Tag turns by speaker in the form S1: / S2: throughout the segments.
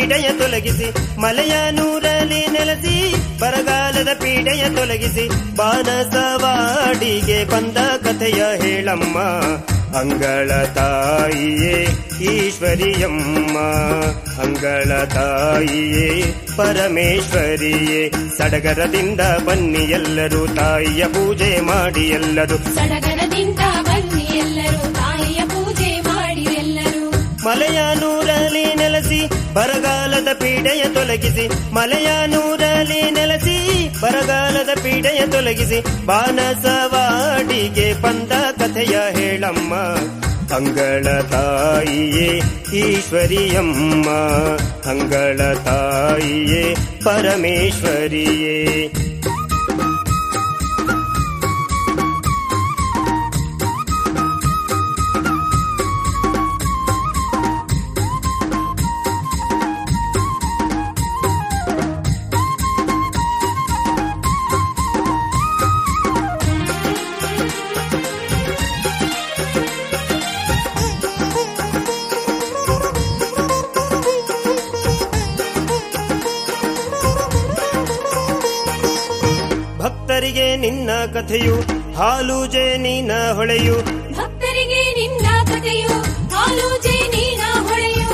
S1: ಪೀಡೆಯ ತೊಲಗಿಸಿ ಮಲೆಯ ನೂರಲಿ ನೆಲೆಸಿ ಬರಗಾಲದ ಪೀಡೆಯ ತೊಲಗಿಸಿ ಬಾನಸವಾಡಿಗೆ ಬಂದ ಕಥೆಯ ಹೇಳಮ್ಮ ಅಂಗಳ ತಾಯಿಯೇ ಈಶ್ವರಿಯಮ್ಮ ಅಂಗಳ ತಾಯಿಯೇ ಪರಮೇಶ್ವರಿಯೇ ಸಡಗರದಿಂದ ಬನ್ನಿ ಎಲ್ಲರೂ ತಾಯಿಯ ಪೂಜೆ ಮಾಡಿ ಎಲ್ಲರೂ
S2: ಸಡಗರದಿಂದ ಬನ್ನಿ ಎಲ್ಲರೂ ತಾಯಿಯ ಪೂಜೆ ಮಾಡಿ ಎಲ್ಲರೂ
S1: ಮಲೆಯ ನೂರಲಿ ನೆಲೆಸಿ ಬರಗಾಲದ ಪೀಡೆಯ ತೊಲಗಿಸಿ ಮಲೆಯ ನೂರಲಿ ನೆಲೆಸಿ ಬರಗಾಲದ ಪೀಡೆಯ ತೊಲಗಿಸಿ ಬಾನಸವಾಡಿಗೆ ಬಂದ ಕಥೆಯ ಹೇಳಮ್ಮ ಅಂಗಳ ತಾಯಿಯೇ ಈಶ್ವರಿಯಮ್ಮ ಅಂಗಳ ತಾಯಿಯೇ ಪರಮೇಶ್ವರಿಯೇ ಭಕ್ತರಿಗೆ ನಿನ್ನ ಕಥೆಯು ಹಾಲು ಜೇನಿನ ಹೊಳೆಯು
S2: ಭಕ್ತರಿಗೆ ನಿನ್ನ ಕಥೆಯು ಹಾಲು ಜೇನಿನ ಹೊಳೆಯು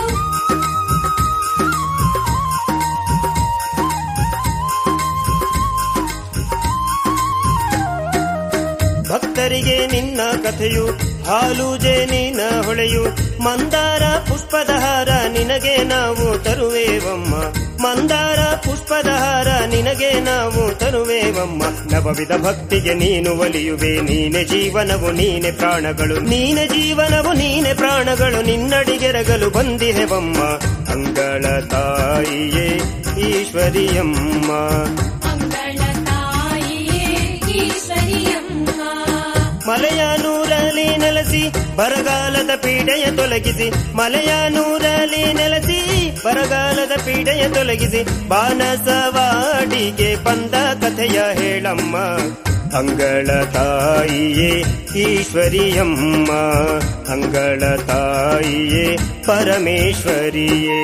S1: ಭಕ್ತರಿಗೆ ನಿನ್ನ ಕಥೆಯು ಹಾಲು ಜೇನಿನ ಹೊಳೆಯು ಮಂದಾರ ಪುಷ್ಪದ ಹಾರ ನಿನಗೆ ನಾವು ತರುವೇವಮ್ಮ ಮಂದಾರ ಪುಷ್ಪದ ಹಾರ ನಿನಗೆ ನಾವು ತರುವೇವಮ್ಮ ನವವಿಧ ಭಕ್ತಿಗೆ ನೀನು ಒಲಿಯುವೆ ನೀನೆ ಜೀವನವು ನೀನೆ ಪ್ರಾಣಗಳು ನೀನೆ ಜೀವನವು ನೀನೆ ಪ್ರಾಣಗಳು ನಿನ್ನಡಿಗೆರಗಲು ಬಂದಿಹೆವಮ್ಮ ಅಂಗಳ ತಾಯಿಯೇ ಈಶ್ವರಿಯಮ್ಮ
S2: ಅಂಗಳ ತಾಯಿಯೇ ಈಶ್ವರಿಯಮ್ಮ
S1: ಮಲೆಯ ನೂರಲಿ ನೆಲೆಸಿ ಬರಗಾಲದ ಪೀಡೆಯ ತೊಲಗಿಸಿ ಮಲೆಯ ನೂರಲಿ ನೆಲೆಸಿ ಬರಗಾಲದ ಪೀಡೆಯ ತೊಲಗಿಸಿ ಬಾನಸವಾಡಿಗೆ ಬಂದ ಕಥೆಯ ಹೇಳಮ್ಮ ಅಂಗಳ ತಾಯಿಯೇ ಈಶ್ವರಿಯಮ್ಮ ಅಂಗಳ ತಾಯಿಯೇ ಪರಮೇಶ್ವರಿಯೇ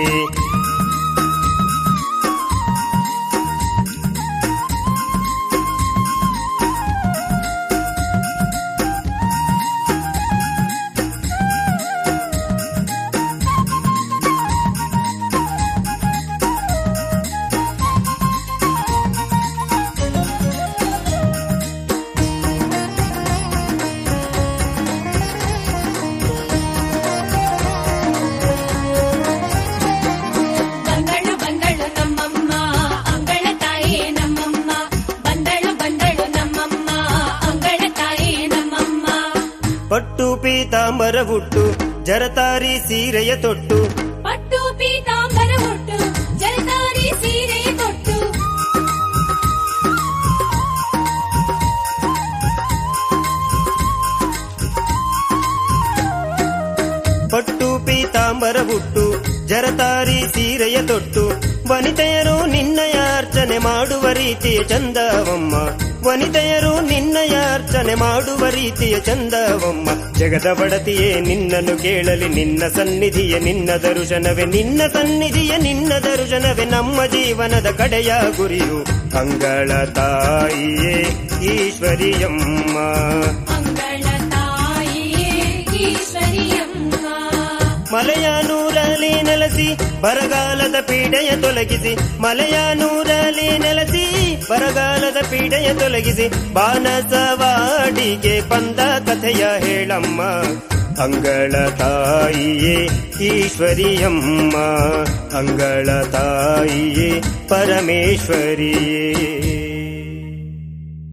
S2: ಬಂದಳು ಬಂದಳು ನಮ್ಮಮ್ಮ ಅಂಗಳ ತಾಯೇ ನಮ್ಮಮ್ಮ ಬಂದಳು ಬಂದಳು ನಮ್ಮಮ್ಮ ಅಂಗಳ ತಾಯೇ ನಮ್ಮಮ್ಮ
S1: ಪಟ್ಟು ಪೀತಾಂಬರ ಹುಟ್ಟು ಜರತಾರಿ ಸೀರೆಯ ತೊಟ್ಟು
S2: ಪಟ್ಟು ಪೀತಾಂಬರ ಹುಟ್ಟು ಜರತಾರಿ ಸೀರೆಯ ತೊಟ್ಟು
S1: ಪಟ್ಟು ಪೀತಾಂಬರ ಹುಟ್ಟು ಜರತಾರಿ ಸೀರೆಯ ತೊಟ್ಟು ವನಿತೆಯರು ನಿನ್ನಯ ಅರ್ಚನೆ ಮಾಡುವ ರೀತಿಯ ಚಂದವಮ್ಮ ವನಿತೆಯರು ನಿನ್ನಯ ಅರ್ಚನೆ ಮಾಡುವ ರೀತಿಯ ಚಂದವಮ್ಮ ಜಗದ ಬಡತಿಯೇ ನಿನ್ನನ್ನು ಕೇಳಲಿ ನಿನ್ನ ಸನ್ನಿಧಿಯ ನಿನ್ನ ದರುಶನವೇ ನಿನ್ನ ಸನ್ನಿಧಿಯ ನಿನ್ನ ದರುಶನವೇ ನಮ್ಮ ಜೀವನದ ಕಡೆಯ ಗುರಿಯು ಅಂಗಳ ತಾಯಿಯೇ ಈಶ್ವರಿಯಮ್ಮ
S2: ಅಂಗಳ ತಾಯಿಯೇ ಈಶ್ವರಿಯಮ್ಮ
S1: ಮಲೆಯ ನೂರಲಿ ನೆಲೆಸಿ ಬರಗಾಲದ ಪೀಡೆಯ ತೊಲಗಿಸಿ ಮಲೆಯ ನೂರಲಿ ನೆಲೆಸಿ ಬರಗಾಲದ ಪೀಡೆಯ ತೊಲಗಿಸಿ ಬಾನಸವಾಡಿಗೆ ಬಂದ ಕಥೆಯ ಹೇಳಮ್ಮ ಅಂಗಳ ತಾಯಿಯೇ ಈಶ್ವರಿಯಮ್ಮ ಅಂಗಳ ತಾಯಿಯೇ ಪರಮೇಶ್ವರಿಯೇ